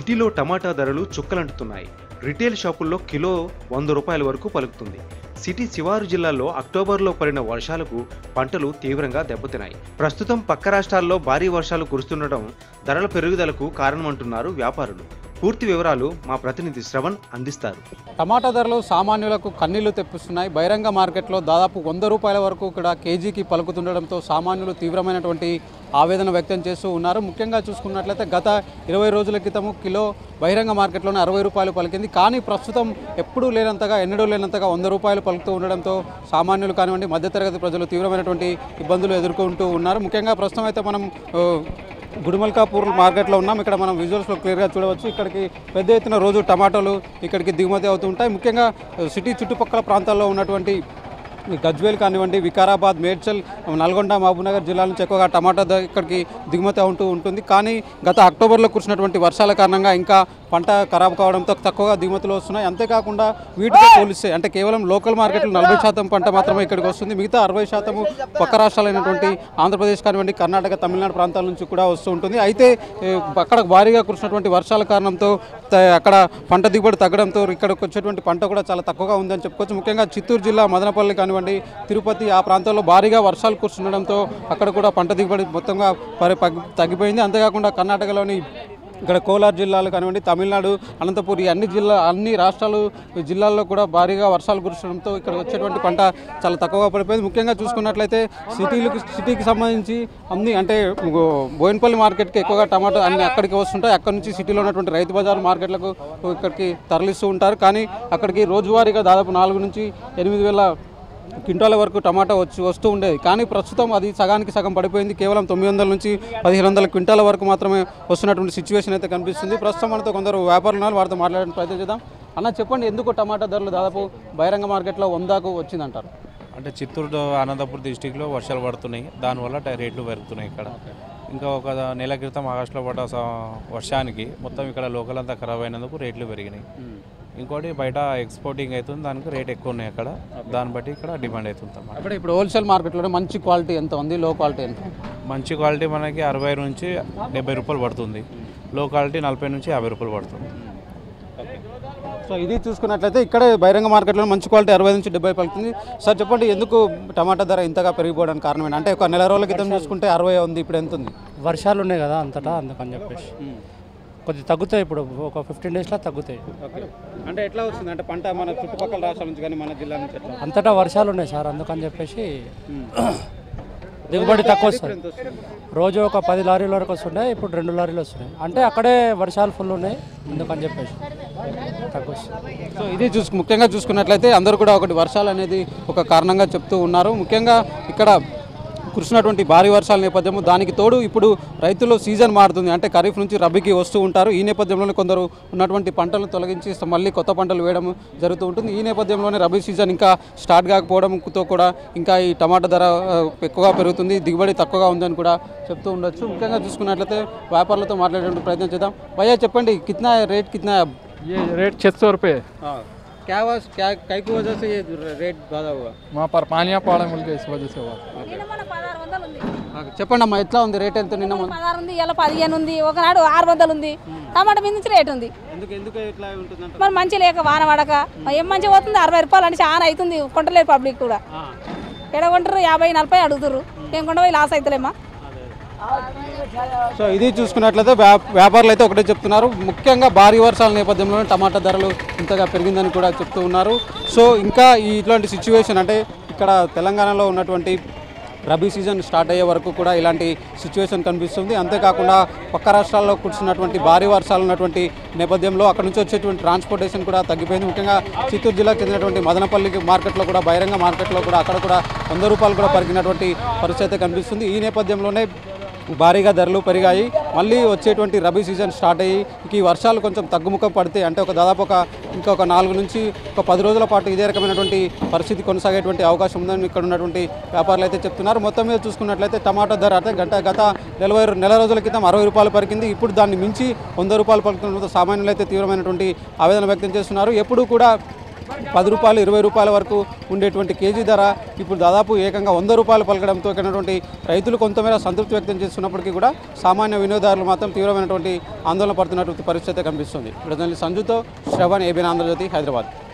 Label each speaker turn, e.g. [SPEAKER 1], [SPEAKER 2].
[SPEAKER 1] సిటీలో టమాటా ధరలు చుక్కలంటుతున్నాయి రిటైల్ షాపుల్లో కిలో వంద రూపాయల వరకు పలుకుతుంది సిటీ శివారు జిల్లాల్లో అక్టోబర్లో పడిన వర్షాలకు పంటలు తీవ్రంగా దెబ్బతిన్నాయి ప్రస్తుతం పక్క రాష్ట్రాల్లో భారీ వర్షాలు కురుస్తుండటం ధరల పెరుగుదలకు కారణమంటున్నారు వ్యాపారులు పూర్తి వివరాలు మా ప్రతినిధి శ్రవణ్ అందిస్తారు
[SPEAKER 2] టమాటా ధరలు సామాన్యులకు కన్నీళ్లు తెప్పిస్తున్నాయి బహిరంగ మార్కెట్లో దాదాపు వంద రూపాయల వరకు ఇక్కడ కేజీకి పలుకుతుండడంతో సామాన్యులు తీవ్రమైనటువంటి ఆవేదన వ్యక్తం చేస్తూ ఉన్నారు ముఖ్యంగా చూసుకున్నట్లయితే గత ఇరవై రోజుల క్రితము కిలో బహిరంగ మార్కెట్లోనే అరవై రూపాయలు పలికింది కానీ ప్రస్తుతం ఎప్పుడూ లేనంతగా ఎన్నడూ లేనంతగా వంద రూపాయలు పలుకుతూ ఉండడంతో సామాన్యులు కానివ్వండి మధ్యతరగతి ప్రజలు తీవ్రమైనటువంటి ఇబ్బందులు ఎదుర్కొంటూ ఉన్నారు ముఖ్యంగా ప్రస్తుతం అయితే మనం ఆ, గుడిమల్కాపూర్ మార్కెట్లో ఉన్నాం ఇక్కడ మనం విజువల్స్లో క్లియర్గా చూడవచ్చు ఇక్కడికి పెద్ద ఎత్తున రోజు టమాటాలు ఇక్కడికి దిగుమతి అవుతూ ఉంటాయి ముఖ్యంగా సిటీ చుట్టుపక్కల ప్రాంతాల్లో ఉన్నటువంటి ఈ గజ్వేల్ కానివ్వండి వికారాబాద్ మేడ్చల్ నల్గొండ మహబూబ్నగర్ జిల్లాల నుంచి ఎక్కువగా టమాటా ద- ఇక్కడికి దిగుమతి అవుతూ ఉంటుంది కానీ గత అక్టోబర్లో కురిసినటువంటి వర్షాల కారణంగా ఇంకా పంట ఖరాబ్ కావడంతో తక్కువగా దిగుమతులు వస్తున్నాయి అంతేకాకుండా వీటితో పోలిస్తే అంటే కేవలం లోకల్ మార్కెట్లో నలభై శాతం పంట మాత్రమే ఇక్కడికి వస్తుంది మిగతా అరవై శాతము పక్క రాష్ట్రాలైనటువంటి ఆంధ్రప్రదేశ్ కానివ్వండి కర్ణాటక తమిళనాడు ప్రాంతాల నుంచి కూడా వస్తూ ఉంటుంది అయితే ఏ, అక్కడ భారీగా కురిసినటువంటి వర్షాల కారణంతో త- అక్కడ పంట దిగుబడి తగ్గడంతో ఇక్కడికి వచ్చేటువంటి పంట కూడా చాలా తక్కువగా ఉందని చెప్పుకోవచ్చు ముఖ్యంగా చిత్తూరు జిల్లా మదనపల్లి కానివ్వండి తిరుపతి ఆ ప్రాంతాల్లో భారీగా వర్షాలు కురుస్తుండడంతో అక్కడ కూడా పంట దిగుబడి మొత్తంగా పరి పగ్- తగ్గిపోయింది అంతేకాకుండా కర్ణాటకలోని ఇక్కడ కోలార్ జిల్లాలు కానివ్వండి తమిళనాడు అనంతపూర్ ఈ అన్ని జిల్లా అన్ని రాష్ట్రాలు జిల్లాల్లో కూడా భారీగా వర్షాలు కురవడంతో ఇక్కడ వచ్చేటువంటి పంట చాలా తక్కువగా పడిపోయింది ముఖ్యంగా చూసుకున్నట్లయితే సిటీలకు సిటీకి సంబంధించి అన్ని అంటే గో- బోయినపల్లి మార్కెట్కి ఎక్కువగా టమాటో అన్ని అక్కడికి వస్తుంటాయి అక్కడ నుంచి సిటీలో ఉన్నటువంటి రైతు బజార్ మార్కెట్లకు ఇక్కడికి తరలిస్తూ ఉంటారు కానీ అక్కడికి రోజువారీగా దాదాపు నాలుగు నుంచి ఎనిమిది వేల క్వింటాల వరకు టమాటా వచ్చి వస్తూ ఉండేది కానీ ప్రస్తుతం అది సగానికి సగం పడిపోయింది కేవలం తొమ్మిది వందల నుంచి పదిహేను వందల క్వింటాల వరకు మాత్రమే వస్తున్నటువంటి సిచ్యువేషన్ అయితే కనిపిస్తుంది ప్రస్తుతం మనతో కొందరు వ్యాపారులు ఉన్నారు వారితో మాట్లాడడానికి ప్రయత్నం చేద్దాం అన్న చెప్పండి ఎందుకు టమాటా ధరలు దాదాపు బహిరంగ మార్కెట్లో వందాకు వచ్చిందంటారు
[SPEAKER 3] అంటే చిత్తూరు అనంతపురం డిస్టిక్లో వర్షాలు పడుతున్నాయి దానివల్ల టై- రేట్లు పెరుగుతున్నాయి ఇక్కడ ఇంకా ఒక నెల క్రితం ఆగస్టులో పడ్డ స- వర్షానికి మొత్తం ఇక్కడ లోకల్ అంతా ఖరాబ్ అయినందుకు రేట్లు పెరిగినాయి ఇంకోటి బయట ఎక్స్పోర్టింగ్ అవుతుంది దానికి రేట్ ఎక్కువ ఉన్నాయి అక్కడ దాన్ని బట్టి ఇక్కడ డిమాండ్ అవుతుంది అన్నమాట
[SPEAKER 2] అక్కడ ఇప్పుడు హోల్సేల్ మార్కెట్లోనే మంచి క్వాలిటీ ఎంత ఉంది లో క్వాలిటీ ఎంత
[SPEAKER 3] మంచి క్వాలిటీ మనకి అరవై నుంచి డెబ్బై రూపాయలు పడుతుంది లో క్వాలిటీ నలభై నుంచి యాభై రూపాయలు పడుతుంది
[SPEAKER 2] సో ఇది చూసుకున్నట్లయితే ఇక్కడ బహిరంగ మార్కెట్లో మంచి క్వాలిటీ అరవై నుంచి డెబ్బై పలుకుతుంది సార్ చెప్పండి ఎందుకు టమాటా ధర ఇంతగా పెరిగిపోవడానికి కారణం ఏంటి అంటే ఒక నెల రోజుల క్రితం చూసుకుంటే అరవై ఉంది ఇప్పుడు ఎంత ఉంది
[SPEAKER 4] వర్షాలు ఉన్నాయి కదా అంతటా అందుకని చెప్పేసి కొద్దిగా తగ్గుతాయి ఇప్పుడు ఒక ఫిఫ్టీన్ డేస్లో తగ్గుతాయి
[SPEAKER 2] ఓకే అంటే ఎట్లా వస్తుంది అంటే పంట మన చుట్టుపక్కల రాష్ట్రాల నుంచి కానీ మన జిల్లా నుంచి ఎట్లా
[SPEAKER 4] అంతటా వర్షాలు ఉన్నాయి సార్ అందుకని చెప్పేసి దిగుబడి తక్కువ వస్తుంది
[SPEAKER 2] ఎంత వస్తుంది
[SPEAKER 4] రోజు ఒక పది లారీల వరకు వస్తున్నాయి ఇప్పుడు రెండు లారీలు వస్తున్నాయి అంటే అక్కడే వర్షాలు ఫుల్ ఉన్నాయి అందుకని చెప్పేసి తక్కువ వస్తుంది
[SPEAKER 2] సో ఇది చూసు ముఖ్యంగా చూసుకున్నట్లయితే అందరూ కూడా ఒకటి వర్షాలు అనేది ఒక కారణంగా చెప్తూ ఉన్నారు ముఖ్యంగా ఇక్కడ కురిసినటువంటి భారీ వర్షాల నేపథ్యము దానికి తోడు ఇప్పుడు రైతుల్లో సీజన్ మారుతుంది అంటే ఖరీఫ్ నుంచి రబీకి వస్తూ ఉంటారు ఈ నేపథ్యంలోనే కొందరు ఉన్నటువంటి పంటలను తొలగించి స- మళ్ళీ కొత్త పంటలు వేయడం జరుగుతూ ఉంటుంది ఈ నేపథ్యంలోనే రబీ సీజన్ ఇంకా స్టార్ట్ కాకపోవడంతో కూడా ఇంకా ఈ టమాటా ధర ఆ, ఎక్కువగా పెరుగుతుంది దిగుబడి తక్కువగా ఉందని కూడా చెప్తూ ఉండొచ్చు ముఖ్యంగా చూసుకున్నట్లయితే వ్యాపారులతో మాట్లాడేటువంటి ప్రయత్నం చేద్దాం భయ్యా చెప్పండి కిतना రేట్ కిतना
[SPEAKER 5] ये रेट छः सौ रुपये
[SPEAKER 2] क्या वजह क्या कई की वजह से ये रेट ज्यादा हुआ
[SPEAKER 5] वहाँ पर पानिया पहाड़ मिल गया इस वजह से हुआ
[SPEAKER 6] నిన్న మొన్న పదహారు వందలు ఉంది
[SPEAKER 2] చెప్పండి అమ్మా ఎట్లా ఉంది రేట్ ఎంత నిన్న మొన్న?
[SPEAKER 6] పదహారు ఉంది ఇలా పదిహేను ఉంది ఒకనాడు ఆరు వందలు ఉంది టమాటా మీద నుంచి రేట్ ఉంది
[SPEAKER 2] ఎందుకు ఎందుకు ఇట్లా ఉంటుందంట
[SPEAKER 6] మరి మంచి లేక వాన పడక ఏం మంచిగా పోతుంది అరవై రూపాయలు అంటే చాలా అవుతుంది కొంటలేరు పబ్లిక్ కూడా ఎడ కొంటారు యాభై నలభై అడుగుతారు ఏం కొంటపోయి లాస్ అవుతలేమా
[SPEAKER 2] సో ఇది చూసుకున్నట్లయితే వ్యా- వ్యాపారులు అయితే ఒకటే చెప్తున్నారు ముఖ్యంగా భారీ వర్షాల నేపథ్యంలో టమాటా ధరలు ఇంతగా పెరిగిందని కూడా చెప్తూ ఉన్నారు సో ఇంకా ఈ ఇట్లాంటి సిచ్యువేషన్ అంటే ఇక్కడ తెలంగాణలో ఉన్నటువంటి రబీ సీజన్ స్టార్ట్ అయ్యే వరకు కూడా ఇలాంటి సిచ్యువేషన్ కనిపిస్తుంది అంతేకాకుండా పక్క రాష్ట్రాల్లో కురిసినటువంటి భారీ వర్షాలు ఉన్నటువంటి నేపథ్యంలో అక్కడ నుంచి వచ్చేటువంటి ట్రాన్స్పోర్టేషన్ కూడా తగ్గిపోయింది ముఖ్యంగా చిత్తూరు జిల్లాకు చెందినటువంటి మదనపల్లి మార్కెట్లో కూడా బహిరంగ మార్కెట్లో కూడా అక్కడ కూడా వంద రూపాయలు కూడా పెరిగినటువంటి పరిస్థితి అయితే కనిపిస్తుంది ఈ నేపథ్యంలోనే భారీగా ధరలు పెరిగాయి మళ్ళీ వచ్చేటువంటి రబీ సీజన్ స్టార్ట్ అయ్యి ఇక ఈ వర్షాలు కొంచెం తగ్గుముఖం పడితే అంటే ఒక దాదాపు ఒక ఇంకొక నాలుగు నుంచి ఒక పది రోజుల పాటు ఇదే రకమైనటువంటి పరిస్థితి కొనసాగేటువంటి అవకాశం ఉందని ఇక్కడ ఉన్నటువంటి వ్యాపారులు అయితే చెప్తున్నారు మొత్తం మీద చూసుకున్నట్లయితే టమాటా ధర అంటే గంట గత నలభై నెల రోజుల క్రితం అరవై రూపాయలు పలికింది ఇప్పుడు దాన్ని మించి వంద రూపాయలు పలుకుతుండడంతో సామాన్యులు అయితే తీవ్రమైనటువంటి ఆవేదన వ్యక్తం చేస్తున్నారు ఎప్పుడు కూడా పది రూపాయలు ఇరవై రూపాయల వరకు ఉండేటువంటి కేజీ ధర ఇప్పుడు దాదాపు ఏకంగా వంద రూపాయలు పలకడంతో ఇక్కడ రైతులు కొంతమేర సంతృప్తి వ్యక్తం చేస్తున్నప్పటికీ కూడా సామాన్య వినియోగదారులు మాత్రం తీవ్రమైనటువంటి ఆందోళన పడుతున్నటువంటి పరిస్థితి కనిపిస్తుంది ఇప్పుడు సంజుతో శ్రవణ్ ఏబిన్ ఆంధ్రజ్యోతి హైదరాబాద్